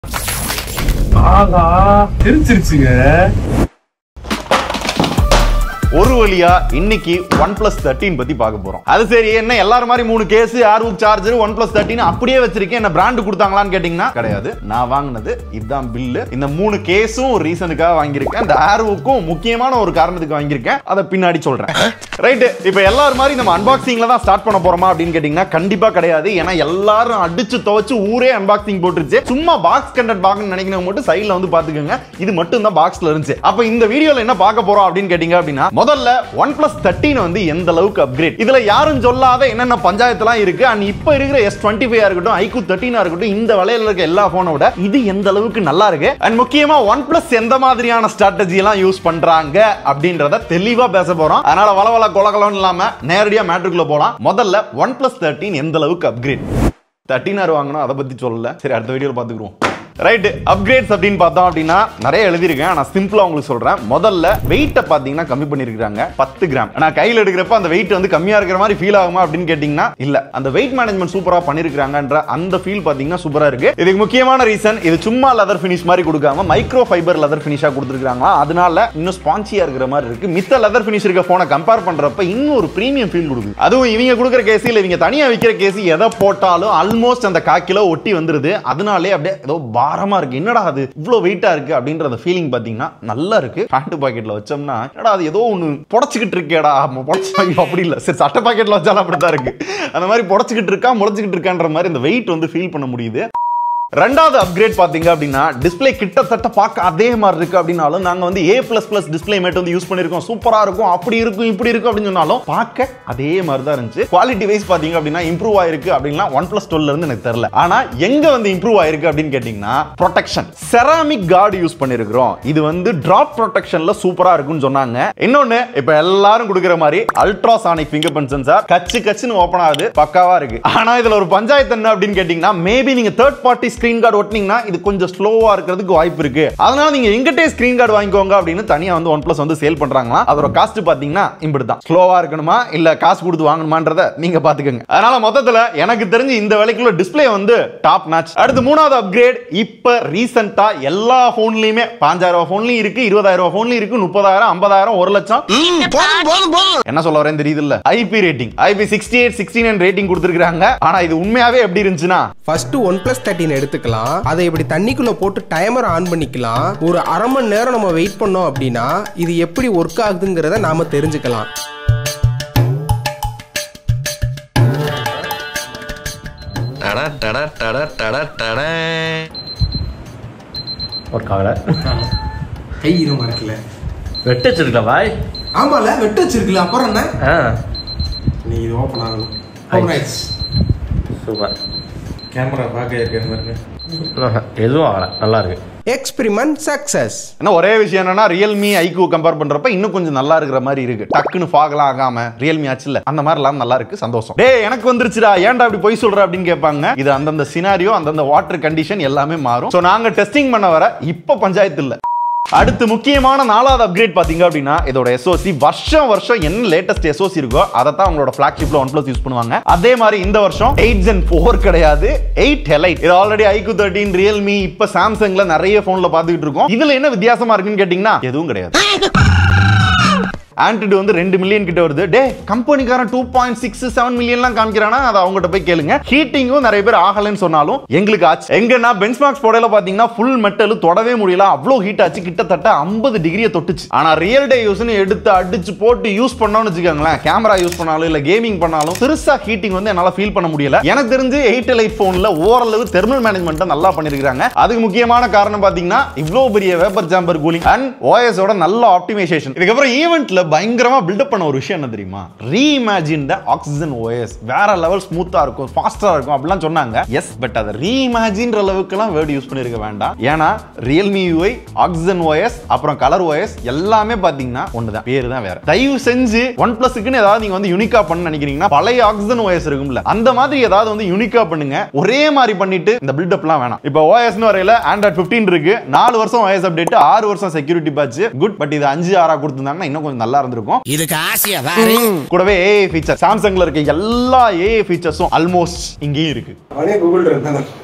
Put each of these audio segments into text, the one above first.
ஆகா தெரிச்சிருச்சுங்க ஒரு வழியா இன்னைக்கு ஒன் பிளஸ் தேர்ட்டின் பத்தி பார்க்க போறோம் அது சரி என்ன எல்லாரும் மாதிரி மூணு கேஸ் ஏர்வுக் சார்ஜர் ஒன் பிளஸ் தேர்ட்டின் அப்படியே வச்சிருக்கேன் என்ன பிராண்ட் கொடுத்தாங்களான்னு கேட்டீங்கன்னா கிடையாது நான் வாங்கினது இதுதான் பில்லு இந்த மூணு கேஸும் ஒரு ரீசனுக்காக வாங்கியிருக்கேன் இந்த ஏர்வுக்கும் முக்கியமான ஒரு காரணத்துக்கு வாங்கியிருக்கேன் அதை பின்னாடி சொல்றேன் ரைட்டு இப்போ எல்லாரும் மாதிரி நம்ம அன்பாக்சிங்ல தான் ஸ்டார்ட் பண்ண போறோமா அப்படின்னு கேட்டீங்கன்னா கண்டிப்பா கிடையாது ஏன்னா எல்லாரும் அடிச்சு துவச்சு ஊரே அன்பாக்சிங் போட்டுருச்சு சும்மா பாக்ஸ் கண்டென்ட் பார்க்கணும்னு நினைக்கிறவங்க மட்டும் சைடுல வந்து பாத்துக்கோங்க இது மட்டும் தான் பாக்ஸ்ல இருந்துச்சு அப்ப இந்த வீடியோல என்ன பார்க்க போறோம் அப்படின்னு கேட்டீங்க அப்படின்னா முதல்ல ஒன் பிளஸ் தேர்ட்டின் வந்து எந்த அளவுக்கு அப்கிரேட் இதுல யாரும் சொல்லாத என்னென்ன பஞ்சாயத்துலாம் இருக்கு அண்ட் இப்போ இருக்கிற எஸ் டுவெண்ட்டி ஃபைவ் இருக்கட்டும் ஐக்கு தேர்ட்டினா இருக்கட்டும் இந்த விலையில இருக்க எல்லா போனோட இது எந்த அளவுக்கு நல்லா இருக்கு அண்ட் முக்கியமா ஒன் பிளஸ் எந்த மாதிரியான ஸ்ட்ராட்டஜி எல்லாம் யூஸ் பண்றாங்க அப்படின்றத தெளிவா பேச போறோம் அதனால வளவள கொலகலம் இல்லாம நேரடியா மேட்ருக்குள்ள போலாம் முதல்ல ஒன் பிளஸ் தேர்ட்டின் எந்த அளவுக்கு அப்கிரேட் தேர்ட்டினார் வாங்கணும் அதை பத்தி சொல்லல சரி அடுத்த வீடியோல பாத்துக்குறோம் ரைட் அப்கிரேட்ஸ் அப்படின்னு பார்த்தோம் அப்படின்னா நிறைய எழுதியிருக்கேன் நான் சிம்பிளா உங்களுக்கு சொல்றேன் முதல்ல வெயிட்டை பார்த்தீங்கன்னா கம்மி பண்ணிருக்காங்க பத்து கிராம் நான் கையில் எடுக்கிறப்ப அந்த வெயிட் வந்து கம்மியா இருக்கிற மாதிரி ஃபீல் ஆகுமா அப்படின்னு கேட்டீங்கன்னா இல்ல அந்த வெயிட் மேனேஜ்மெண்ட் சூப்பரா பண்ணிருக்காங்கன்ற அந்த ஃபீல் பாத்தீங்கன்னா சூப்பரா இருக்கு இதுக்கு முக்கியமான ரீசன் இது சும்மா லெதர் ஃபினிஷ் மாதிரி கொடுக்காம மைக்ரோ ஃபைபர் லெதர் ஃபினிஷா கொடுத்துருக்காங்களா அதனால இன்னும் ஸ்பான்சியா இருக்கிற மாதிரி இருக்கு மித்த லெதர் ஃபினிஷ் இருக்க போனை கம்பேர் பண்றப்ப இன்னும் ஒரு பிரீமியம் ஃபீல் கொடுக்குது அதுவும் இவங்க கொடுக்குற கேஸ் இல்ல இவங்க தனியா விற்கிற கேஸ் எதை போட்டாலும் ஆல்மோஸ்ட் அந்த கா கிலோ ஒட்டி வந்துருது அதனாலே அப்படியே ஏதோ பாரமா இருக்கு என்னடா அது இவ்வளவு வெயிட்டா இருக்கு அப்படின்ற அந்த ஃபீலிங் பாத்தீங்கன்னா நல்லா இருக்கு பேண்ட் பாக்கெட்ல வச்சோம்னா என்னடா அது ஏதோ ஒண்ணு புடச்சுக்கிட்டு இருக்கேடா புடச்சு அப்படி இல்ல சரி சட்டை பாக்கெட்ல வச்சாலும் அப்படித்தான் இருக்கு அந்த மாதிரி புடச்சுக்கிட்டு இருக்கா முளைச்சுக்கிட்டு இருக்கான்ற மாதிரி இந்த வெயிட் வந்து ஃபீல் பண்ண முடியுது ரெண்டாவது அப்கிரேட் பாத்தீங்க அப்படின்னா டிஸ்ப்ளே கிட்டத்தட்ட பார்க்க அதே மாதிரி இருக்கு அப்படின்னாலும் நாங்க வந்து A plus plus display matte வந்து யூஸ் பண்ணிருக்கோம் சூப்பரா இருக்கும் அப்படி இருக்கும் இப்படி இருக்கும் அப்படின்னு சொன்னாலும் பார்க்க அதே மாதிரி தான் இருந்துச்சு குவாலிட்டி வைஸ் பாத்தீங்க அப்படின்னா இம்ப்ரூவ் ஆயிருக்கு அப்படின்னா ஒன் பிளஸ் டுவெல்ல இருந்து எனக்கு தெரியல ஆனா எங்க வந்து இம்ப்ரூவ் ஆயிருக்கு அப்படின்னு கேட்டீங்கன்னா ப்ரொடெக்ஷன் செராமிக் கார்டு யூஸ் பண்ணிருக்கிறோம் இது வந்து டிராப் ப்ரொடெக்ஷன்ல சூப்பரா இருக்கும்னு சொன்னாங்க இன்னொன்னு இப்ப எல்லாரும் கொடுக்குற மாதிரி அல்ட்ராசானிக் ஃபிங்கர் பிரிண்ட் சென்சார் கச்சு கச்சுன்னு ஓபன் ஆகுது பக்காவா இருக்கு ஆனா இதுல ஒரு பஞ்சாயத்து என்ன அப்படின்னு கேட்டீங்கன்னா மேபி நீங்க தேர்ட் பார்ட்டி ஸ்கிரீன் கார்டு ஒட்டினீங்கன்னா இது கொஞ்சம் ஸ்லோவா இருக்கிறதுக்கு வாய்ப்பு இருக்கு அதனால நீங்க எங்கிட்டே ஸ்கிரீன் கார்டு வாங்கிக்கோங்க அப்படின்னு தனியா வந்து ஒன் பிளஸ் வந்து சேல் பண்றாங்களா அதோட காஸ்ட் பாத்தீங்கன்னா இப்படி தான் ஸ்லோவா இருக்கணுமா இல்ல காசு கொடுத்து வாங்கணுமான்றத நீங்க பாத்துக்கோங்க அதனால மொத்தத்துல எனக்கு தெரிஞ்சு இந்த விலைக்குள்ள டிஸ்ப்ளே வந்து டாப் மேட்ச் அடுத்து மூணாவது அப்கிரேட் இப்ப ரீசெண்டா எல்லா போன்லயுமே பாஞ்சாயிரம் ரூபாய் போன்லயும் இருக்கு இருபதாயிரம் ரூபாய் போன்லயும் இருக்கு முப்பதாயிரம் ஐம்பதாயிரம் ஒரு லட்சம் போதும் போதும் போதும் என்ன சொல்ல வரேன் தெரியுது இல்ல IP rating IP sixty eight sixty nine rating கொடுத்துருக்காங்க ஆனா இது உண்மையாவே எப்படி இருந்துச்சுன்னா ஃபர்ஸ்ட் ஒன் பிளஸ் தேர்ட்டின் எடுத்துக்கலாம் அதை இப்படி தண்ணிக்குள்ள போட்டு டைமர் ஆன் பண்ணிக்கலாம் ஒரு அரை மணி நேரம் நம்ம வெயிட் பண்ணோம் அப்படின்னா இது எப்படி ஒர்க் ஆகுதுங்கிறத நாம தெரிஞ்சுக்கலாம் டட டட டட டட டட ஒர்க் ஆகல கை ஈரமா இருக்குல்ல வெட்டு வச்சிருக்கல பாய் ஆமால வெட்டு வச்சிருக்குல்ல அப்புறம் என்ன ஆ நீ இது ஓப்பன் ஆகணும் Right. Open ஆயிடுச்சு. சூப்பர் கேமரா பார்க்க இருக்கிற மாதிரி எதுவும் ஆகல நல்லா இருக்கு எக்ஸ்பிரிமெண்ட் சக்சஸ் என்ன ஒரே விஷயம் என்னன்னா ரியல்மி ஐக்கு கம்பேர் பண்றப்ப இன்னும் கொஞ்சம் நல்லா இருக்கிற மாதிரி இருக்கு டக்குன்னு ஃபாகலாம் ஆகாம ரியல்மி ஆச்சுல அந்த மாதிரி எல்லாம் நல்லா இருக்கு சந்தோஷம் டேய் எனக்கு வந்துருச்சுடா ஏன்டா அப்படி போய் சொல்ற அப்படின்னு கேட்பாங்க இது அந்தந்த சினாரியோ அந்தந்த வாட்டர் கண்டிஷன் எல்லாமே மாறும் சோ நாங்க டெஸ்டிங் பண்ண வர இப்ப பஞ்சாயத்து இல்ல அடுத்து முக்கியமான நாலாவது அப்கிரேட் பாத்தீங்க அப்படின்னா இதோட எஸ்ஓசி வருஷம் வருஷம் என்ன லேட்டஸ்ட் எஸ்ஓசி இருக்கோ அதை தான் உங்களோட ஃபிளாக்ஷிப்ல ஒன் பிளஸ் யூஸ் பண்ணுவாங்க அதே மாதிரி இந்த வருஷம் எயிட் ஜென் ஃபோர் கிடையாது எயிட் ஹெலைட் இது ஆல்ரெடி ஐக்கு தேர்ட்டின் ரியல்மி இப்ப சாம்சங்ல நிறைய போன்ல பாத்துக்கிட்டு இருக்கோம் இதுல என்ன வித்தியாசமா இருக்குன்னு கேட்டீங்கன்னா எதுவும் கிடையாது ஆண்ட்ராய்டு வந்து ரெண்டு மில்லியன் கிட்ட வருது டே கம்பெனிக்காரன் டூ பாயிண்ட் சிக்ஸ் செவன் மில்லியன்லாம் காமிக்கிறானா அதை அவங்ககிட்ட போய் கேளுங்க ஹீட்டிங்கும் நிறைய பேர் ஆகலைன்னு சொன்னாலும் எங்களுக்கு ஆச்சு எங்கன்னா பெஞ்ச்மார்க்ஸ் போடையில பாத்தீங்கன்னா ஃபுல் மெட்டல் தொடவே முடியல அவ்வளோ ஹீட் ஆச்சு கிட்டத்தட்ட ஐம்பது டிகிரியை தொட்டுச்சு ஆனா ரியல் டே யூஸ்னு எடுத்து அடிச்சு போட்டு யூஸ் பண்ணோம்னு வச்சுக்கோங்களேன் கேமரா யூஸ் பண்ணாலும் இல்ல கேமிங் பண்ணாலும் பெருசா ஹீட்டிங் வந்து என்னால ஃபீல் பண்ண முடியல எனக்கு தெரிஞ்சு எயிட் லைட் போன்ல ஓரளவு தெர்மல் மேனேஜ்மெண்ட் நல்லா பண்ணிருக்காங்க அதுக்கு முக்கியமான காரணம் பாத்தீங்கன்னா இவ்வளோ பெரிய வேப்பர் ஜாம்பர் கூலிங் அண்ட் ஓஎஸோட நல்ல ஆப்டிமைசேஷன் இதுக்கப்புறம் ஈவெண்ட்ல பயங்கரமா பில்டப் பண்ண ஒரு விஷயம் என்ன தெரியுமா ரீஇமேஜின் ஆக்சிஜன் ஓஎஸ் வேற லெவல் ஸ்மூத்தா இருக்கும் ஃபாஸ்டா இருக்கும் அப்படிலாம் சொன்னாங்க எஸ் பட் அதை ரீஇமேஜின்ற அளவுக்குலாம் வேர்டு யூஸ் பண்ணிருக்க வேண்டாம் ஏன்னா ரியல்மி யூஐ ஆக்சிஜன் ஓஎஸ் அப்புறம் கலர் ஓஎஸ் எல்லாமே பாத்தீங்கன்னா ஒண்ணுதான் பேரு தான் வேற தயவு செஞ்சு ஒன் பிளஸுக்குன்னு ஏதாவது நீங்க வந்து யூனிக்கா பண்ண நினைக்கிறீங்கன்னா பழைய ஆக்சிஜன் ஓஎஸ் இருக்கும்ல அந்த மாதிரி ஏதாவது வந்து யூனிக்கா பண்ணுங்க ஒரே மாதிரி பண்ணிட்டு இந்த பில்டப்லாம் வேணாம் இப்போ ஓஎஸ்னு வரையில ஆண்ட்ராய்ட் 15 இருக்கு நாலு வருஷம் ஓஎஸ் அப்டேட் ஆறு வருஷம் செக்யூரிட்டி பேட்ச் குட் பட் இது அஞ்சு ஆறா கொடுத்திருந்தாங்கன்னா இன்னும் கொஞ்சம் நல்லா இருந்திருக்கும் இதுக்கு ஆசையா வேற கூடவே ஏஐ ஃபீச்சர் சாம்சங்ல இருக்க எல்லா ஏஐ ஃபீச்சர்ஸும் ஆல்மோஸ்ட் இங்கேயும் இருக்கு அவனே கூகுள் இருந்தான்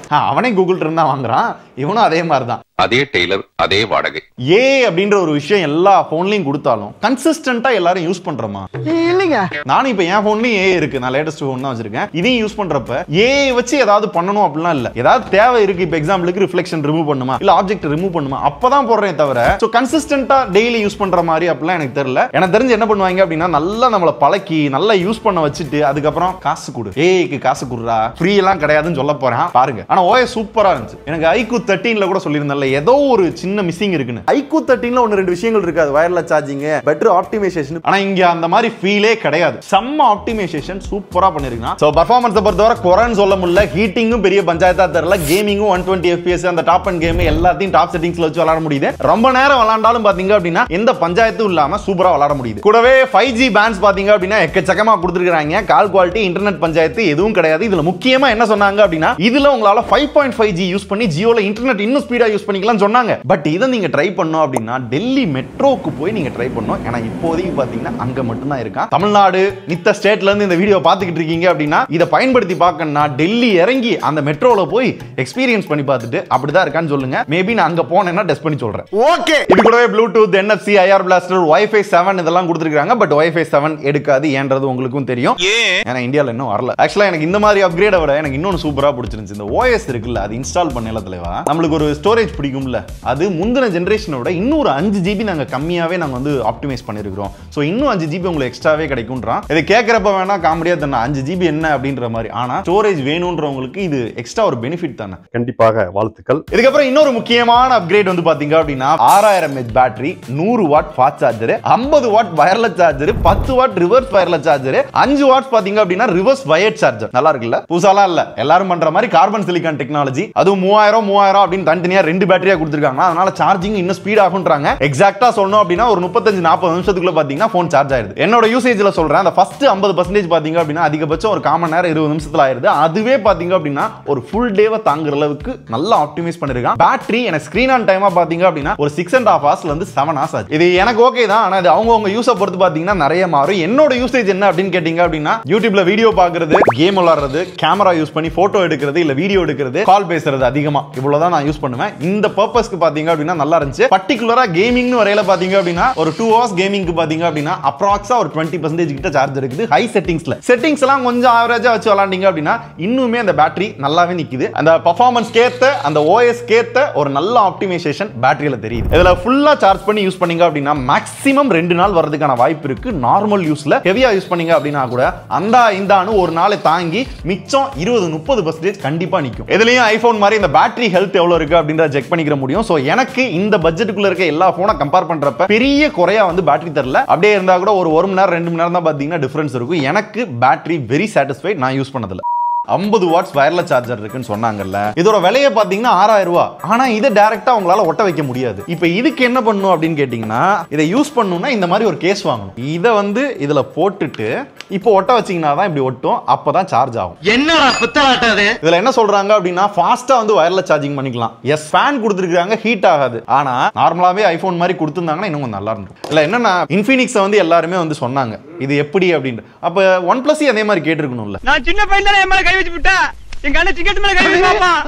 ஆ, அவனே கூகுள் இருந்தா வாங்குறான் இவனும் அதே மாதிரி தான் அதே டெய்லர் அதே வாடகை ஏ அப்படின்ற ஒரு விஷயம் எல்லா போன்லயும் கொடுத்தாலும் கன்சிஸ்டன்டா எல்லாரும் யூஸ் பண்றோமா இல்லைங்க நானும் இப்ப என் போன்லயும் ஏ இருக்கு நான் லேட்டஸ்ட் போன் தான் வச்சிருக்கேன் இதையும் யூஸ் பண்றப்ப ஏ வச்சு ஏதாவது பண்ணணும் அப்படிலாம் இல்ல ஏதாவது தேவை இருக்கு இப்ப எக்ஸாம்பிளுக்கு ரிஃப்ளெக்ஷன் ரிமூவ் பண்ணுமா இல்ல ஆப்ஜெக்ட் ரிமூவ் பண்ணுமா அப்பதான் போடுறேன் தவிர சோ கன்சிஸ்டன்டா டெய்லி யூஸ் பண்ற மாதிரி அப்படிலாம் எனக்கு தெரியல எனக்கு தெரிஞ்சு என்ன பண்ணுவாங்க அப்படின்னா நல்லா நம்மள பழக்கி நல்லா யூஸ் பண்ண வச்சுட்டு அதுக்கப்புறம் காசு கொடு ஏக்கு காசு கொடுறா ஃப்ரீ எல்லாம் கிடையாதுன்னு சொல்ல போறேன் பாருங்க ஆனா ஓஎஸ் சூப்பரா இருந்துச்சு எனக்கு ஐக்கு தேர்ட்டீன்ல கூட சொல்லியிருந்தேன்ல ஏதோ ஒரு சின்ன மிஸ்ஸிங் இருக்குன்னு ஐக்கு தேர்ட்டீன்ல ஒன்னு ரெண்டு விஷயங்கள் இருக்காது வயர்லெஸ் சார்ஜிங் பெட்டர் ஆப்டிமைசேஷன் ஆனா இங்க அந்த மாதிரி ஃபீலே கிடையாது செம்ம ஆப்டிமைசேஷன் சூப்பரா பண்ணிருக்கான் சோ பர்ஃபார்மன்ஸ் பொறுத்தவரை குறைன்னு சொல்ல முடியல ஹீட்டிங்கும் பெரிய பஞ்சாயத்தா தெரியல கேமிங்கும் ஒன் டுவெண்ட்டி எஃபிஎஸ் அந்த டாப் அண்ட் கேம் எல்லாத்தையும் டாப் செட்டிங்ஸ்ல வச்சு விளையாட முடியுது ரொம்ப நேரம் விளையாண்டாலும் பாத்தீங்க அப்படின்னா எந்த பஞ்சாயத்தும் இல்லாம சூப்பரா விளையாட முடியுது கூடவே ஃபைவ் ஜி பேண்ட்ஸ் பாத்தீங்க அப்படின்னா எக்கச்சக்கமா கொடுத்துருக்காங்க கால் குவாலிட்டி இன்டர்நெட் பஞ்சாயத்து எதுவும் கிடையாது இதுல முக்கியமா என்ன சொன்னாங்க அப்படின்னா இதுல உங்களால five point five G use பண்ணி ஜியோல இன்டர்நெட் இன்னும் ஸ்பீடா யூஸ் பண்ணிக்கலாம் சொன்னாங்க பட் இதை நீங்க ட்ரை பண்ணோம் அப்படின்னா டெல்லி மெட்ரோக்கு போய் நீங்க ட்ரை பண்ணணும் ஏன்னா இப்போதைக்கு பாத்தீங்கன்னா அங்க மட்டும் தான் இருக்கான் தமிழ்நாடு மித்த ஸ்டேட்ல இருந்து இந்த வீடியோ பாத்துக்கிட்டு இருக்கீங்க அப்படின்னா இதை பயன்படுத்தி பார்க்கணும்னா டெல்லி இறங்கி அந்த மெட்ரோல போய் எக்ஸ்பீரியன்ஸ் பண்ணி பார்த்துட்டு அப்படிதான் இருக்கான்னு சொல்லுங்க மேபி நான் அங்க போனேன்னா டெஸ்ட் பண்ணி சொல்றேன் ஓகே இது கூடவே Bluetooth NFC IR blaster wifi seven இதெல்லாம் கொடுத்துருக்காங்க பட் வைஃபை செவன் எடுக்காது ஏன்றது உங்களுக்கும் தெரியும் ஏன்னா இந்தியாவில் இன்னும் வரல ஆக்சுவலா எனக்கு இந்த மாதிரி அப்கிரேட விட எனக்கு இன்னொன்னு சூப்பரா பிடிச்சிருந்துச்சு இந்த ஓஎஸ் இருக்குல்ல அது இன்ஸ்டால் பண்ணல தலைவா நம்மளுக்கு ஒரு ஸ்டோரேஜ் பிடிக்கும்ல அது முந்தின ஜென்ரேஷனை விட இன்னும் ஒரு அஞ்சு ஜிபி நாங்க கம்மியாவே நாங்க வந்து ஆப்டிமைஸ் பண்ணிருக்கிறோம் ஸோ இன்னும் அஞ்சு ஜிபி உங்களுக்கு எக்ஸ்ட்ராவே கிடைக்கும்ன்றான் இது கேட்கறப்ப வேணா காமெடியா தானே அஞ்சு ஜிபி என்ன அப்படின்ற மாதிரி ஆனா ஸ்டோரேஜ் வேணும்ன்றவங்களுக்கு இது எக்ஸ்ட்ரா ஒரு பெனிஃபிட் தானே கண்டிப்பாக வாழ்த்துக்கள் இதுக்கப்புறம் இன்னொரு முக்கியமான அப்கிரேட் வந்து பாத்தீங்க அப்படின்னா ஆறாயிரம் எச் பேட்டரி நூறு வாட் ஃபாஸ்ட் சார்ஜர் ஐம்பது வாட் வயர்லெஸ் சார்ஜர் பத்து வாட் ரிவர்ஸ் வயர்லெஸ் சார்ஜர் அஞ்சு வாட்ஸ் பாத்தீங்க அப்படின்னா ரிவர்ஸ் வயர்ட் சார்ஜர் நல்லா இருக்குல்ல புதுசாலாம் இல்ல எல்லாரும் பண்ற மாதிரி கார்பன் சிலிக்கான் டெக்னாலஜி அதுவும் மூவாயிரம் மூவாயிரம் அப்படின்னு தனித்தனியா ரெண்டு பேட்டரியா கொடுத்துருக்காங்க அதனால சார்ஜிங் இன்னும் ஸ்பீட் ஆகுன்றாங்க எக்ஸாக்டா சொல்லணும் அப்படின்னா ஒரு முப்பத்தஞ்சு நாற்பது நிமிஷத்துக்குள்ள பாத்தீங்கன்னா ஃபோன் சார்ஜ் ஆயிருது என்னோட யூசேஜ்ல சொல்றேன் அந்த ஃபர்ஸ்ட் ஐம்பது பர்சன்டேஜ் பாத்தீங்க அப்படின்னா அதிகபட்சம் ஒரு காமன் நேரம் இருபது நிமிஷத்துல ஆயிருது அதுவே பாத்தீங்க அப்படின்னா ஒரு ஃபுல் டேவை தாங்குற அளவுக்கு நல்லா ஆப்டிமைஸ் பண்ணிருக்கான் பேட்டரி எனக்கு ஸ்கிரீன் ஆன் டைமா பாத்தீங்க அப்படின்னா ஒரு சிக்ஸ் அண்ட் ஹாஃப் ஹவர்ஸ்ல இருந்து செவன் ஹவர்ஸ் ஆச்சு இது எனக்கு ஓகே தான் ஆனா இது அவங்கவங்க யூஸை பொறுத்து பாத்தீங்கன்னா நிறைய மாறும் என்னோட யூசேஜ் என்ன அப்படின்னு கேட்டீங்க அப்படின்னா யூடியூப்ல வீடியோ பாக்குறது கேம் விளாடுறது கேமரா யூஸ் பண்ணி போட்டோ எடுக்கிறது இல்ல வீடியோ எடுக்கிறது கால் பேசுறது அதிகமா இவ்வளவுதான் நான் யூஸ் பண்ணுவேன் இந்த பர்பஸ்க்கு பாத்தீங்க அப்படின்னா நல்லா இருந்துச்சு பர்டிகுலரா கேமிங்னு வரையில பாத்தீங்க அப்படின்னா ஒரு டூ ஹவர்ஸ் கேமிங்க்கு பாத்தீங்க அப்படின்னா அப்ராக்ஸா ஒரு டுவெண்ட்டி பர்சன்டேஜ் கிட்ட சார்ஜ் இருக்குது ஹை செட்டிங்ஸ்ல செட்டிங்ஸ் எல்லாம் கொஞ்சம் ஆவரேஜா வச்சு விளாண்டீங்க அப்படின்னா இன்னுமே அந்த பேட்டரி நல்லாவே நிக்குது அந்த பர்ஃபார்மன்ஸ் கேத்த அந்த ஓஎஸ் கேத்த ஒரு நல்ல ஆப்டிமைசேஷன் பேட்டரியில தெரியுது இதுல ஃபுல்லா சார்ஜ் பண்ணி யூஸ் பண்ணீங்க அப்படின்னா மேக்ஸிமம் ரெண்டு நாள் வரதுக்கான வாய்ப்பு இருக்கு நார்மல் யூஸ்ல ஹெவியா யூஸ் பண்ணீங்க அப்படின்னா கூட அந்த இந்தானு ஒரு நாளை தாங்கி மிச்சம் இருபது முப்பது பர்சன்டேஜ் கண்டிப்பா நிக்கும் இதுலயும் ஐபோன் மாதிரி இந்த பேட்டரி ஹெல்த் எவ்வளவு இருக்கு அப்படின்றத செக் பண்ணிக்கிற முடியும் சோ எனக்கு இந்த பட்ஜெட்டுக்குள்ள இருக்க எல்லா போனை கம்பேர் பண்றப்ப பெரிய குறையா வந்து பேட்டரி தரல அப்படியே இருந்தா கூட ஒரு ஒரு மணி நேரம் ரெண்டு மணி நேரம் தான் பாத்தீங்கன்னா டிஃபரன்ஸ் இருக்கும் எனக்கு பேட்டரி வெரி சாட்டிஸ்ஃபைட் நான் யூஸ் பண்ணதில்ல ஐம்பது வாட்ஸ் வயர்லெஸ் சார்ஜர் இருக்குன்னு சொன்னாங்கல்ல இதோட விலையை பார்த்தீங்கன்னா ஆறாயிரம் ரூபாய் ஆனா இதை டைரக்டா உங்களால ஒட்ட வைக்க முடியாது இப்போ இதுக்கு என்ன பண்ணும் அப்படின்னு கேட்டிங்கன்னா இதை யூஸ் பண்ணணும்னா இந்த மாதிரி ஒரு கேஸ் வாங்கணும் இதை வந்து இதுல போட்டுட்டு இப்போ ஒட்ட வச்சீங்கன்னா தான் இப்படி ஒட்டும் அப்பதான் சார்ஜ் ஆகும் என்னடா புத்தாட்டம் அது இதுல என்ன சொல்றாங்க அப்படின்னா ஃபாஸ்டா வந்து வயர்லெஸ் சார்ஜிங் பண்ணிக்கலாம் எஸ் ஃபேன் கொடுத்துருக்காங்க ஹீட் ஆகாது ஆனா நார்மலாவே ஐபோன் மாதிரி கொடுத்துருந்தாங்கன்னா இன்னும் கொஞ்சம் நல்லா இருந்திருக்கும் இல்ல என்னன்னா இன்ஃபினிக்ஸ் வந்து எல்லாருமே வந்து சொன்னாங்க இது எப்படி அப்படின்ட்டு அப்ப ஒன் பிளஸ் அதே மாதிரி கேட்டிருக்கணும்ல நான் சின்ன பையன் தானே என் மேல கை வச்சு விட்டா எங்க அண்ணன் டிக்கெட் மேல கை வச்சு பாப்பா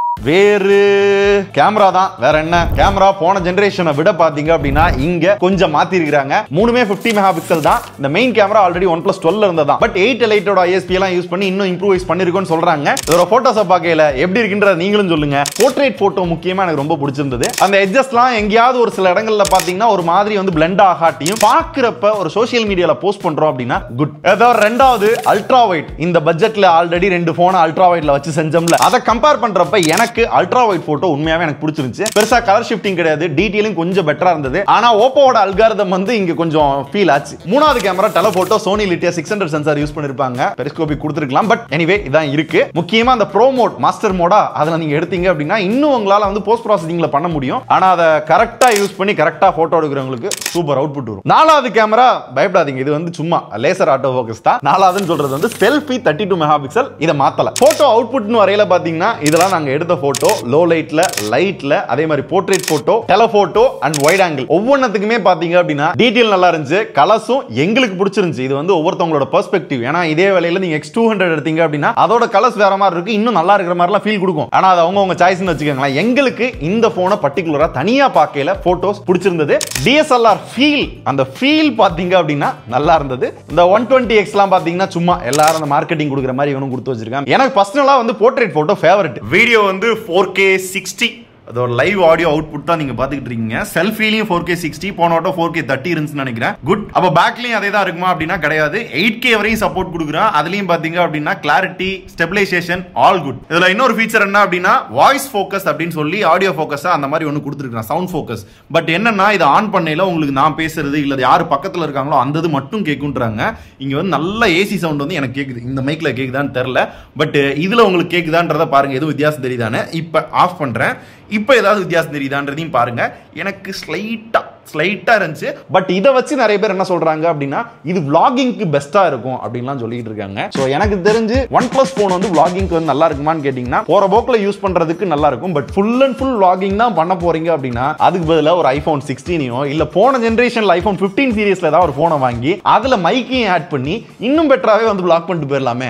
வேறு கேமரா தான் வேற என்ன கேமரா போன ஜெனரேஷனை விட பாத்தீங்க அப்படின்னா இங்க கொஞ்சம் மாத்தி இருக்காங்க மூணுமே 50 மெகா பிக்சல் தான் இந்த main camera already OnePlus twelve இருந்ததா பட் எயிட் லைட்டோட ஐஎஸ்பி எல்லாம் யூஸ் பண்ணி இன்னும் இம்ப்ரூவைஸ் பண்ணிருக்கோம்னு சொல்றாங்க இதோட போட்டோஸை பார்க்கல எப்படி இருக்குன்றத நீங்களும் சொல்லுங்க போர்ட்ரேட் போட்டோ முக்கியமா எனக்கு ரொம்ப பிடிச்சிருந்தது அந்த எட்ஜஸ்ட்லாம் எங்கேயாவது ஒரு சில இடங்கள்ல பாத்தீங்கன்னா ஒரு மாதிரி வந்து பிளெண்ட் ஆகாட்டியும் பாக்குறப்ப ஒரு சோஷியல் மீடியால போஸ்ட் பண்றோம் அப்படின்னா குட் ஏதோ ரெண்டாவது அல்ட்ரா வைட் இந்த பட்ஜெட்ல ஆல்ரெடி ரெண்டு போனை அல்ட்ரா வைட்ல வச்சு செஞ்சோம்ல அதை கம்பேர் பண்றப்ப எனக்கு அல்ட்ரா வைட் போட்டோ உண்மையாவே எனக்கு பிடிச்சிருந்துச்சு பெருசா கலர் ஷிஃப்டிங் கிடையாது டீடைலிங் கொஞ்சம் பெட்டரா இருந்தது ஆனா ஓப்போவோட அல்காரதம் வந்து இங்க கொஞ்சம் ஃபீல் ஆச்சு மூணாவது camera telephoto Sony Lytia six hundred sensor use பண்ணிருப்பாங்க பெரிஸ்கோபிக் கொடுத்துருக்கலாம் பட் எனிவே இதான் இருக்கு முக்கியமா அந்த ப்ரோ மோட் மாஸ்டர் மோடா அதுல நீங்க எடுத்தீங்க அப்படின்னா இன்னும் உங்களால வந்து போஸ்ட் ப்ராசஸிங்ல பண்ண முடியும் ஆனா அதை கரெக்டா யூஸ் பண்ணி கரெக்டா போட்டோ எடுக்கிறவங்களுக்கு சூப்பர் அவுட்புட் வரும் நாலாவது கேமரா பயப்படாதீங்க இது வந்து சும்மா லேசர் ஆட்டோ ஃபோக்கஸ் தான் நாலாவதுன்னு சொல்றது வந்து selfie thirty two megapixel இதை மாத்தல போட்டோ அவுட்புட்னு வரையில பாத்தீங்கன்னா இதெல்லாம் நாங்க எடுத்த எடுத்த போட்டோ லோ லைட்ல லைட்ல அதே மாதிரி portrait photo telephoto and wide angle ஒவ்வொன்றத்துக்குமே பாத்தீங்க அப்படின்னா டீடைல் நல்லா இருந்துச்சு கலர்ஸும் எங்களுக்கு பிடிச்சிருந்துச்சு இது வந்து ஒவ்வொருத்தவங்களோட பெர்ஸ்பெக்டிவ் ஏன்னா இதே வேலையில நீங்க எக்ஸ் டூ ஹண்ட்ரட் எடுத்தீங்க அப்படின்னா அதோட கலர்ஸ் வேற மாதிரி இருக்கு இன்னும் நல்லா இருக்கிற மாதிரிலாம் ஃபீல் கொடுக்கும் ஆனா அது அவங்க உங்க சாய்ஸ்னு வச்சுக்கோங்களேன் எங்களுக்கு இந்த போனை பர்டிகுலரா தனியா பார்க்கையில போட்டோஸ் பிடிச்சிருந்தது டிஎஸ்எல்ஆர் ஃபீல் அந்த ஃபீல் பாத்தீங்க அப்படின்னா நல்லா இருந்தது இந்த ஒன் டுவெண்ட்டி எக்ஸ்லாம் பாத்தீங்கன்னா சும்மா எல்லாரும் அந்த மார்க்கெட்டிங் கொடுக்குற மாதிரி இவனும் கொடுத்து வச்சிருக்காங்க எனக்கு பர்சனலா வந்து போர்ட்ரேட் போட்டோ ஃபேவரட் வீடியோ வந்து ஃபோர் கே சிக்ஸ்டி அதோட லைவ் ஆடியோ அவுட்புட் தான் நீங்க பாத்துக்கிட்டு இருக்கீங்க செல்ஃபிலையும் ஃபோர் கே சிக்ஸ்டி போன ஆட்டோ ஃபோர் கே தேர்ட்டி இருந்துச்சுன்னு நினைக்கிறேன் குட் அப்ப பேக்லயும் அதே தான் இருக்குமா அப்படின்னா கிடையாது எயிட் கே வரையும் சப்போர்ட் கொடுக்குறான் அதுலயும் பாத்தீங்க அப்படின்னா கிளாரிட்டி ஸ்டெபிலைசேஷன் ஆல் குட் இதுல இன்னொரு ஃபீச்சர் என்ன அப்படின்னா வாய்ஸ் ஃபோக்கஸ் அப்படின்னு சொல்லி ஆடியோ ஃபோக்கஸ் அந்த மாதிரி ஒன்று கொடுத்துருக்கான் சவுண்ட் ஃபோக்கஸ் பட் என்னன்னா இதை ஆன் பண்ணையில உங்களுக்கு நான் பேசுறது இல்ல யாரு பக்கத்துல இருக்காங்களோ அந்த இது மட்டும் கேட்குன்றாங்க இங்க வந்து நல்ல ஏசி சவுண்ட் வந்து எனக்கு கேக்குது இந்த மைக்ல கேக்குதான்னு தெரியல பட் இதுல உங்களுக்கு கேக்குதான்றத பாருங்க எதுவும் வித்தியாசம் தெரியுதானே இப்ப ஆஃப் பண்றேன் இப்போ ஏதாவது வித்தியாசம் தெரியுதான்றதையும் பாருங்க எனக்கு ஸ்லைட்டா ஸ்லைட்டா இருந்துச்சு பட் இதை வச்சு நிறைய பேர் என்ன சொல்றாங்க அப்படின்னா இது vloggingக்கு பெஸ்டா இருக்கும் அப்படின்லாம் சொல்லிட்டு இருக்காங்க ஸோ எனக்கு தெரிஞ்சு ஒன் பிளஸ் போன் வந்து vloggingக்கு வந்து நல்லா இருக்குமான்னு கேட்டிங்கன்னா போற போக்கில் யூஸ் பண்றதுக்கு நல்லா இருக்கும் but full and full vlogging தான் பண்ண போறீங்க அப்படின்னா அதுக்கு பதிலாக ஒரு ஐஃபோன் சிக்ஸ்டீனையோ இல்ல போன ஜென்ரேஷன்ல ஐஃபோன் ஃபிஃப்டீன் சீரியஸ்ல ஏதாவது ஒரு போனை வாங்கி அதுல மைக்கையும் ஆட் பண்ணி இன்னும் பெட்டராகவே வந்து vlog பண்ணிட்டு போயிடலாமே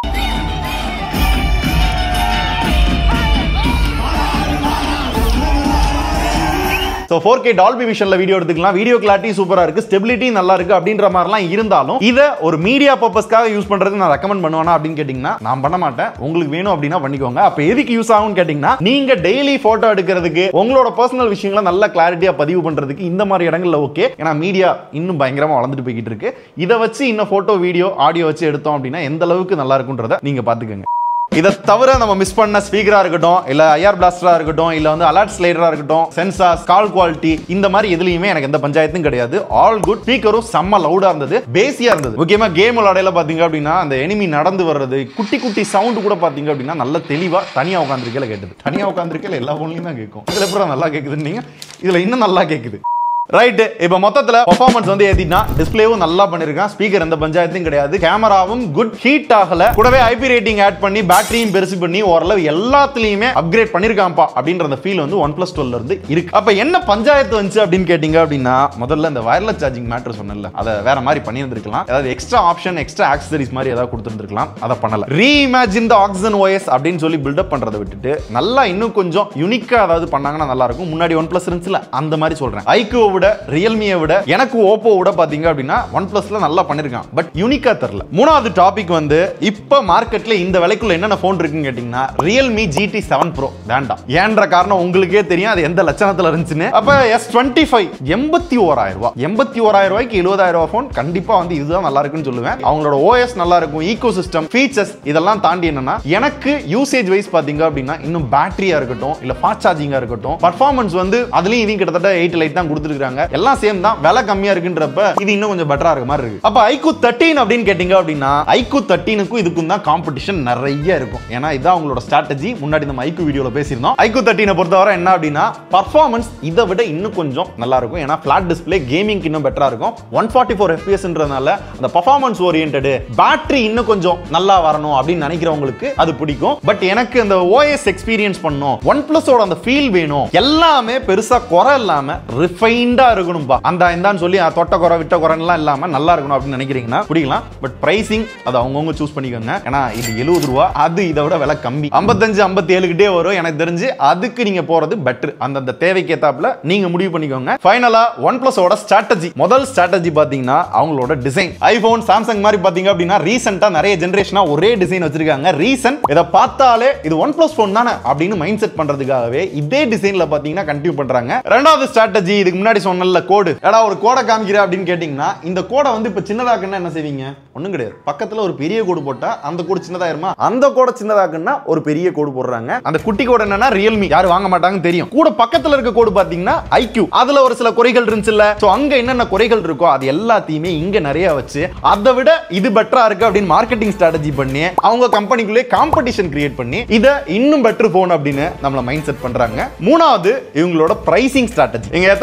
ஸோ ஃபோர் கே டால்பி விஷன்ல வீடியோ எடுத்துக்கலாம் வீடியோ கிளாரிட்டி சூப்பரா இருக்கு ஸ்டெபிலிட்டி நல்லா இருக்கு அப்படின்ற மாதிரிலாம் இருந்தாலும் இதை ஒரு மீடியா பர்பஸ்க்காக யூஸ் பண்றதுக்கு நான் ரெக்கமெண்ட் பண்ணுவேனா அப்படின்னு கேட்டிங்கன்னா நான் பண்ண மாட்டேன் உங்களுக்கு வேணும் அப்படின்னா பண்ணிக்கோங்க அப்போ எதுக்கு யூஸ் ஆகும்னு கேட்டிங்கன்னா நீங்க டெய்லி போட்டோ எடுக்கிறதுக்கு உங்களோட பர்சனல் விஷயங்களை நல்ல கிளாரிட்டியா பதிவு பண்றதுக்கு இந்த மாதிரி இடங்கள்ல ஓகே ஏன்னா மீடியா இன்னும் பயங்கரமா வளர்ந்துட்டு போய்கிட்டு இருக்கு இதை வச்சு இன்னும் போட்டோ வீடியோ ஆடியோ வச்சு எடுத்தோம் அப்படின்னா எந்த அளவுக்கு நல்லா இருக்குன்றத நீங்க பாத்துக்கோங்க இதை தவிர நம்ம மிஸ் பண்ண ஸ்பீக்கரா இருக்கட்டும் இல்ல ஐஆர் பிளாஸ்டரா இருக்கட்டும் இல்ல வந்து அலர்ட் ஸ்லைடரா இருக்கட்டும் சென்சார்ஸ் கால் குவாலிட்டி இந்த மாதிரி எதுலயுமே எனக்கு எந்த பஞ்சாயத்தும் கிடையாது ஆல் குட் ஸ்பீக்கரும் செம்ம லவுடா இருந்தது பேசியா இருந்தது முக்கியமா கேம் விளையாடையில பாத்தீங்க அப்படின்னா அந்த எனிமி நடந்து வர்றது குட்டி குட்டி சவுண்ட் கூட பாத்தீங்க அப்படின்னா நல்ல தெளிவா தனியா உட்காந்துருக்கல கேட்டது தனியா உட்காந்துருக்கல எல்லா போன்லயும் தான் கேட்கும் இதுல எப்படி நல்லா கேக்குதுன்னு நீங்க இதுல இன்னும் நல்லா கேக்குது ரைட் இப்போ மொத்தத்துல பெர்ஃபார்மன்ஸ் வந்து ஏத்தினா டிஸ்ப்ளேவும் நல்லா பண்ணிருக்கான் ஸ்பீக்கர் எந்த பஞ்சாயத்தும் கிடையாது கேமராவும் குட் ஹீட் ஆகல கூடவே ஐபி ரேட்டிங் ஆட் பண்ணி பேட்டரியும் பெருசு பண்ணி ஓரளவு எல்லாத்துலயுமே அப்கிரேட் பண்ணிருக்கான்ப்பா அப்படின்ற அந்த ஃபீல் வந்து ஒன் பிளஸ் டுவெல்ல இருந்து இருக்கு அப்ப என்ன பஞ்சாயத்து வந்துச்சு அப்படின்னு கேட்டீங்க அப்படின்னா முதல்ல இந்த வயர்லெஸ் சார்ஜிங் மேட்ரு சொன்னல அதை வேற மாதிரி பண்ணியிருந்திருக்கலாம் அதாவது எக்ஸ்ட்ரா ஆப்ஷன் எக்ஸ்ட்ரா ஆக்சசரிஸ் மாதிரி ஏதாவது கொடுத்துருந்துருக்கலாம் அதை பண்ணல ரீஇமேஜின் த ஆக்சிஜன் ஓஎஸ் அப்படின்னு சொல்லி பில்டப் பண்றதை விட்டுட்டு நல்லா இன்னும் கொஞ்சம் யூனிக்கா ஏதாவது பண்ணாங்கன்னா நல்லா இருக்கும் முன்னாடி ஒன் பிளஸ் இருந்துச்சுல அந்த மாதிரி சொல்றேன் ஐக்யூ விட ரியல்மியை விட எனக்கு ஓப்போ விட பாத்தீங்க அப்படின்னா ஒன் பிளஸ்ல நல்லா பண்ணிருக்கான் பட் யூனிக்கா தெரியல மூணாவது டாபிக் வந்து இப்ப மார்க்கெட்ல இந்த விலைக்குள்ள என்னென்ன போன் இருக்குன்னு கேட்டீங்கன்னா ரியல்மி ஜிடி செவன் ப்ரோ வேண்டாம் ஏன்ற காரணம் உங்களுக்கே தெரியும் அது எந்த லட்சணத்துல இருந்துச்சுன்னு அப்ப எஸ் டுவெண்ட்டி ஃபைவ் எண்பத்தி ஓராயிரம் ரூபாய் எண்பத்தி ஓராயிரம் ரூபாய்க்கு எழுபதாயிரம் ரூபாய் போன் கண்டிப்பா வந்து இதுதான் நல்லா இருக்குன்னு சொல்லுவேன் அவங்களோட ஓஎஸ் நல்லா இருக்கும் ஈகோ சிஸ்டம் ஃபீச்சர்ஸ் இதெல்லாம் தாண்டி என்னன்னா எனக்கு யூசேஜ் வைஸ் பாத்தீங்க அப்படின்னா இன்னும் பேட்டரியா இருக்கட்டும் இல்ல ஃபாஸ்ட் சார்ஜிங்கா இருக்கட்டும் பர்ஃபார்மன்ஸ் வந்து அதுலயும் இதையும் கிட்டத்தட்ட எயிட் லைட் தான் கொடுத்துருக்காங்க எல்லாம் சேம் தான் விலை கம்மியா இருக்குன்றப்ப இது இன்னும் கொஞ்சம் பெட்டரா இருக்க மாதிரி இருக்கு அப்ப ஐக்கு தேர்ட்டின் அப்படின்னு கேட்டீங்க அப்படின்னா ஐக்கு தேர்ட்டீனுக்கும் இதுக்கும் தான் காம்படிஷன் நிறைய இருக்கும் ஏன்னா இதான் அவங்களோட ஸ்ட்ராட்டஜி முன்னாடி நம்ம ஐக்கு வீடியோல பேசியிருந்தோம் ஐக்கு தேர்ட்டினை பொறுத்தவரை என்ன அப்படின்னா பர்ஃபார்மன்ஸ் இதை விட இன்னும் கொஞ்சம் நல்லா இருக்கும் ஏன்னா ஃபிளாட் டிஸ்பிளே கேமிங் இன்னும் பெட்டரா இருக்கும் ஒன் ஃபார்ட்டி ஃபோர் எஃபிஎஸ்ன்றதுனால அந்த பர்ஃபார்மன்ஸ் ஓரியன்டடு பேட்டரி இன்னும் கொஞ்சம் நல்லா வரணும் அப்படின்னு நினைக்கிறவங்களுக்கு அது பிடிக்கும் பட் எனக்கு அந்த ஓஎஸ் எக்ஸ்பீரியன்ஸ் பண்ணணும் ஒன் பிளஸோட அந்த ஃபீல் வேணும் எல்லாமே பெருசா குறை இல்லாம ரிஃபைண்டா இருக்கணும்பா அந்த இந்தான்னு சொல்லி அஹ், தொட்ட குறை விட்ட குறைலாம் இல்லாம நல்லா இருக்கணும் அப்படின்னு நினைக்கிறீங்கன்னா பிடிக்கலாம் பட் பிரைசிங் அது அவங்கவுங்க சூஸ் பண்ணிக்கோங்க ஏன்னா இது எழுபது ரூபா அது இதை விட விலை கம்மி ஐம்பத்தஞ்சு ஐம்பத்தி ஏழு கிட்டே வரும் எனக்கு தெரிஞ்சு அதுக்கு நீங்க போறது பெட்டர் அந்தந்த தேவைக்கு ஏத்தாப்புல நீங்க முடிவு பண்ணிக்கோங்க ஃபைனலா ஒன் பிளஸோட ஸ்ட்ராட்டஜி முதல் ஸ்ட்ராட்டஜி பாத்தீங்கன்னா அவங்களோட டிசைன் ஐபோன் சாம்சங் மாதிரி பாத்தீங்க அப்படின்னா ரீசெண்டா நிறைய ஜெனரேஷனா ஒரே டிசைன் வச்சிருக்காங்க ரீசன் இதை பார்த்தாலே இது ஒன் பிளஸ் போன் தானே அப்படின்னு மைண்ட் செட் பண்றதுக்காகவே இதே டிசைன்ல பாத்தீங்கன்னா கண்டினியூ பண்றாங்க ரெண்டாவது ஸ்ட்ராட்டஜி இதுக்கு முன்னாடி சொன்னல கோடு ஏடா ஒரு கோடை காமிக்கிற அப்படின்னு கேட்டீங்கன்னா இந்த கோடை வந்து இப்ப சின்னதாக்குன்னா என்ன செய்வீங்க ஒண்ணும் கிடையாது பக்கத்துல ஒரு பெரிய கோடு போட்டா அந்த கோடு சின்னதாயிருமா அந்த கோடை சின்னதாக்குன்னா ஒரு பெரிய கோடு போடுறாங்க அந்த குட்டி கோடு என்னன்னா ரியல்மி யாரும் வாங்க மாட்டாங்கன்னு தெரியும் கூட பக்கத்துல இருக்க கோடு பாத்தீங்கன்னா ஐக்யூ அதுல ஒரு சில குறைகள் இருந்துச்சுல்ல சோ அங்க என்னென்ன குறைகள் இருக்கோ அது எல்லாத்தையுமே இங்க நிறைய வச்சு அதை விட இது பெட்டரா இருக்கு அப்படின்னு மார்க்கெட்டிங் ஸ்ட்ராட்டஜி பண்ணி அவங்க கம்பெனிக்குள்ளே காம்படிஷன் கிரியேட் பண்ணி இதை இன்னும் பெட்டர் போன் அப்படின்னு நம்மள மைண்ட் செட் பண்றாங்க மூணாவது இவங்களோட பிரைசிங் ஸ்ட்ராட்டஜி இங்க எத்தனை பேருக்கு ஞாபகம்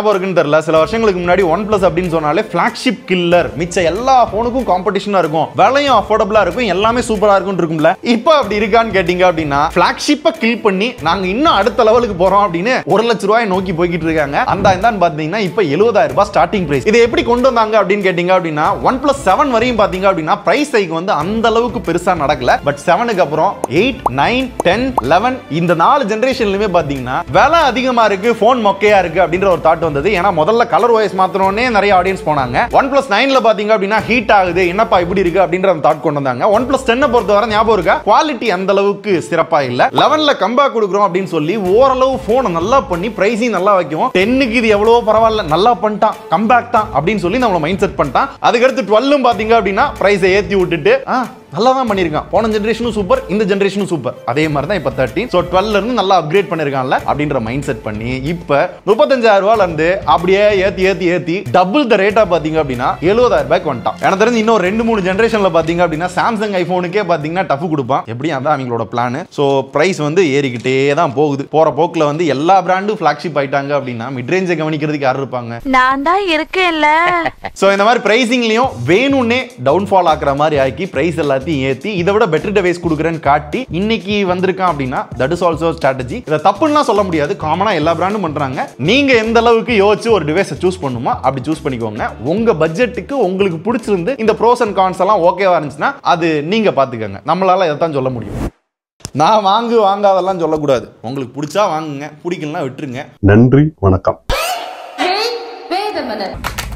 ஞாபகம் இருக்குன்னு தெரியல சில வருஷங்களுக்கு முன்னாடி ஒன் பிளஸ் அப்படின்னு சொன்னாலே ஃபிளாக்ஷிப் கில்லர் மிச்ச எல்லா போனுக்கும் காம்படிஷனா இருக்கும் விலையும் அஃபோர்டபுளா இருக்கும் எல்லாமே சூப்பரா இருக்கும் இருக்கும்ல இப்போ அப்படி இருக்கான்னு கேட்டீங்க அப்படின்னா ஃபிளாக்ஷிப்பை கில் பண்ணி நாங்க இன்னும் அடுத்த லெவலுக்கு போறோம் அப்படின்னு ஒரு லட்ச ரூபாய் நோக்கி போய்கிட்டு இருக்காங்க அந்த இந்தான்னு பாத்தீங்கன்னா இப்போ எழுபதாயிரம் ரூபாய் ஸ்டார்டிங் பிரைஸ் இதை எப்படி கொண்டு வந்தாங்க அப்படின்னு கேட்டீங்க அப்படின்னா ஒன் பிளஸ் செவன் வரையும் பாத்தீங்க அப்படின்னா பிரைஸ் ஹைக் வந்து அந்த அளவுக்கு பெருசா நடக்கல பட் செவனுக்கு அப்புறம் எயிட் நைன் டென் லெவன் இந்த நாலு ஜென்ரேஷன்லயுமே பாத்தீங்கன்னா விலை அதிகமா இருக்கு போன் மொக்கையா இருக்கு அப்படின்ற ஒரு தாட் வந்தது ஏன்னா முதல்ல கலர் வாய்ஸ் மாத்தினோடனே நிறைய ஆடியன்ஸ் போனாங்க ஒன் பிளஸ் நைன்ல பாத்தீங்க அப்படின்னா ஹீட் ஆகுது என்னப்பா இப்படி இருக்கு அப்படின்ற அந்த தாட் கொண்டு வந்தாங்க ஒன் பிளஸ் டென்னை பொறுத்தவரை ஞாபகம் இருக்கா குவாலிட்டி அந்த அளவுக்கு சிறப்பா இல்ல லெவன்ல கம்பேக் கொடுக்குறோம் அப்படின்னு சொல்லி ஓரளவு போனை நல்லா பண்ணி பிரைஸையும் நல்லா வைக்கும் டென்னுக்கு இது எவ்வளவோ பரவாயில்ல நல்லா பண்ணிட்டான் கம்பேக் தான் அப்படின்னு சொல்லி நம்மள மைண்ட் செட் பண்ணிட்டான் அதுக்கடுத்து டுவெல்லும் பாத்தீங்க அப்படின்னா பிரைஸை ஏத்தி விட்டுட்டு ஆ நல்லா தான் பண்ணியிருக்கான் போன ஜென்ரேஷனும் சூப்பர் இந்த ஜென்ரேஷனும் சூப்பர் அதே மாதிரி தான் இப்போ தேர்ட்டின் ஸோ டுவெல்ல இருந்து நல்லா அப்கிரேட் பண்ணிருக்கான்ல அப்படின்ற மைண்ட் செட் பண்ணி இப்போ முப்பத்தஞ்சாயிரம் ரூபாயில இருந்து அப்படியே ஏத்தி ஏத்தி ஏத்தி டபுள் த ரேட்டா பாத்தீங்க அப்படின்னா எழுபதாயிரம் ரூபாய்க்கு வந்துட்டான் எனக்கு தெரிஞ்சு இன்னும் ரெண்டு மூணு ஜென்ரேஷன்ல பாத்தீங்க அப்படின்னா சாம்சங் ஐபோனுக்கே பாத்தீங்கன்னா டஃப் கொடுப்பான் எப்படி அதான் அவங்களோட பிளான் ஸோ பிரைஸ் வந்து ஏறிக்கிட்டே தான் போகுது போற போக்குல வந்து எல்லா பிராண்டும் ஃபிளாக்ஷிப் ஆயிட்டாங்க அப்படின்னா மிட்ரேஞ்சை கவனிக்கிறதுக்கு யார் இருப்பாங்க நான் தான் இருக்கேன்ல ஸோ இந்த மாதிரி பிரைசிங்லயும் வேணும்னே டவுன்ஃபால் ஆக்குற மாதிரி ஆக்கி பிரைஸ் எல்லாத்தையும் ஏத்தி இதை விட பெட்டர் டிவைஸ் கொடுக்குறேன்னு காட்டி இன்னைக்கு வந்திருக்கான் அப்படின்னா தட் இஸ் ஆல்சோ ஸ்ட்ராட்டஜி இதை தப்புன்னா சொல்ல முடியாது காமனா எல்லா பிராண்டும் பண்றாங்க நீங்க எந்த அளவுக்கு யோசிச்சு ஒரு டிவைஸை சூஸ் பண்ணுமோ அப்படி சூஸ் பண்ணிக்கோங்க உங்க பட்ஜெட்டுக்கு உங்களுக்கு பிடிச்சிருந்து இந்த ப்ரோஸ் அண்ட் கான்ஸ் எல்லாம் ஓகேவா இருந்துச்சுன்னா அது நீங்க பாத்துக்கோங்க நம்மளால இதைத்தான் சொல்ல முடியும் நான் வாங்கு வாங்காதெல்லாம் சொல்லக்கூடாது உங்களுக்கு பிடிச்சா வாங்குங்க பிடிக்கலனா விட்டுருங்க நன்றி வணக்கம் Wait a minute.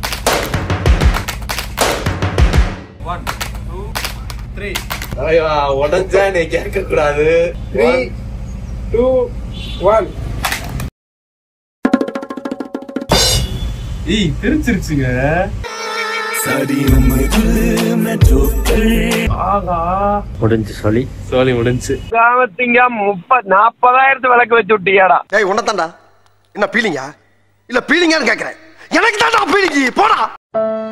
உடஞ்சா நீ கேட்க கூடாது ஏய் தெரிச்சிருச்சுங்க முடிஞ்சு சொல்லி சோலி முடிஞ்சு காமத்திங்க முப்பது நாற்பதாயிரத்து விளக்கு வச்சு விட்டியாடா ஏய் உன்னதாண்டா என்ன பீலிங்கா இல்ல பீலிங்கான்னு கேக்குறேன் எனக்கு தான்டா பீலிங்கி போடா